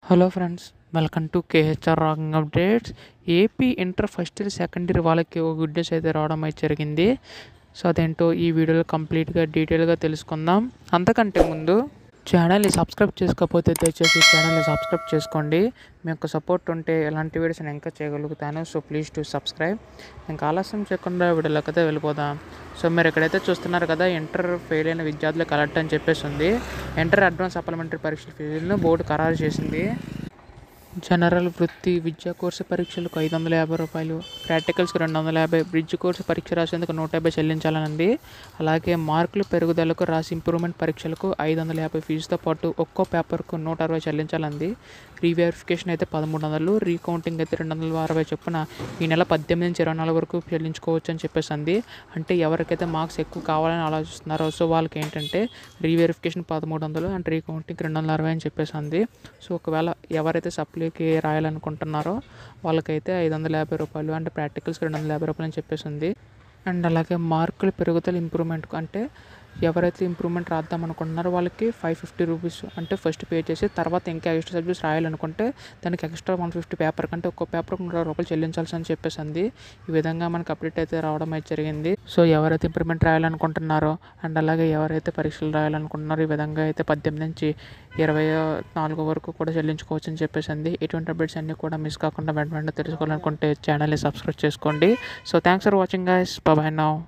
hello friends welcome to KHR rocking updates AP inter first year second year వాళ్ళకి ఒక good news అయితే రావడం అయితే జరిగింది సో అదేంటో ఈ వీడియోలో కంప్లీట్గా డీటెయిల్గా తెలుసుకుందాం అంతకంటే ముందు ఛానల్ని సబ్స్క్రైబ్ చేసుకోకపోతే దయచేసి ఛానల్ని సబ్స్క్రైబ్ చేసుకోండి మీ యొక్క సపోర్ట్ ఉంటే ఎలాంటి వీడియోస్ నేను ఇంకా చేయగలుగుతాను సో ప్లీజ్ టు సబ్స్క్రైబ్ ఇంకా ఆలస్యం చేయకుండా వీడియోలోకి అయితే వెళ్ళిపోదాం సో మీరు ఎక్కడైతే చూస్తున్నారు కదా ఇంటర్ ఫెయిల్ అయిన విద్యార్థులకు అలర్ట్ అని చెప్పేసి ఉంది ఇంటర్ అడ్వాన్స్ సప్లిమెంటరీ పరీక్షల ఫీజులను బోర్డు ఖరారు చేసింది జనరల్ వృత్తి విద్యా కోర్సు పరీక్షలకు ఐదు వందల యాభై రూపాయలు ప్రాక్టికల్స్కి రెండు వందల యాభై బ్రిడ్జ్ కోర్సు పరీక్ష రాసేందుకు నూట యాభై చెల్లించాలనుంది అలాగే మార్కులు పెరుగుదలకు రాసి ఇంప్రూవ్మెంట్ పరీక్షలకు ఐదు వందల యాభై ఫీజుతో పాటు ఒక్కో పేపర్కు నూట అరవై చెల్లించాలంది రీవెరిఫికేషన్ అయితే పదమూడు వందలు రీకౌంటింగ్ అయితే రెండు వందల అరవై చొప్పున ఈ నెల పద్దెనిమిది నుంచి ఇరవై నాలుగు వరకు చెల్లించుకోవచ్చు అని చెప్పేసి అంది అంటే ఎవరికైతే మార్క్స్ ఎక్కువ కావాలని ఆలోచిస్తున్నారో సో వాళ్ళకి ఏంటంటే రీవెరిఫికేషన్ పదమూడు వందలు అండ్ రీకౌంటింగ్ రెండు వందల అరవై అని చెప్పేసి అంది సో ఒకవేళ ఎవరైతే సప్లీకి రాయాలనుకుంటున్నారో వాళ్ళకైతే ఐదు వందల యాభై రూపాయలు అంటే ప్రాక్టికల్స్కి రెండు వందల యాభై రూపాయలు అని చెప్పేసి ఉంది అండ్ అలాగే మార్కుల పెరుగుదల ఇంప్రూవ్మెంట్ అంటే ఎవరైతే ఇంప్రూవ్మెంట్ రాద్దాం అనుకుంటున్నారో వాళ్ళకి ఫైవ్ ఫిఫ్టీ రూపీస్ అంటే ఫస్ట్ పే చేసి తర్వాత ఇంకా ఎక్స్ట్రా సబ్జెక్ట్స్ రాయాలనుకుంటే దానికి ఎక్స్ట్రా వన్ ఫిఫ్టీ పేపర్ కంటే ఒక్కో పేపర్ నూట రూపాయలు చెల్లించాల్సి అని చెప్పేసి అంది ఈ విధంగా మనకు అప్డేట్ అయితే రావడం అయితే జరిగింది సో ఎవరైతే ఇంప్రూవ్మెంట్ రాయాలనుకుంటున్నారో అండ్ అలాగే ఎవరైతే పరీక్షలు రాయాలనుకుంటున్నారో ఈ విధంగా అయితే పద్దెనిమిది నుంచి ఇరవై నాలుగు వరకు కూడా చెల్లించుకోవచ్చు అని చెప్పేసి అంది ఎటువంటి అప్డేట్స్ అన్నీ కూడా మిస్ కాకుండా వెంట వెంటనే తెలుసుకోవాలనుకుంటే ఛానల్ని సబ్స్క్రైబ్ చేసుకోండి so thanks for watching guys bye now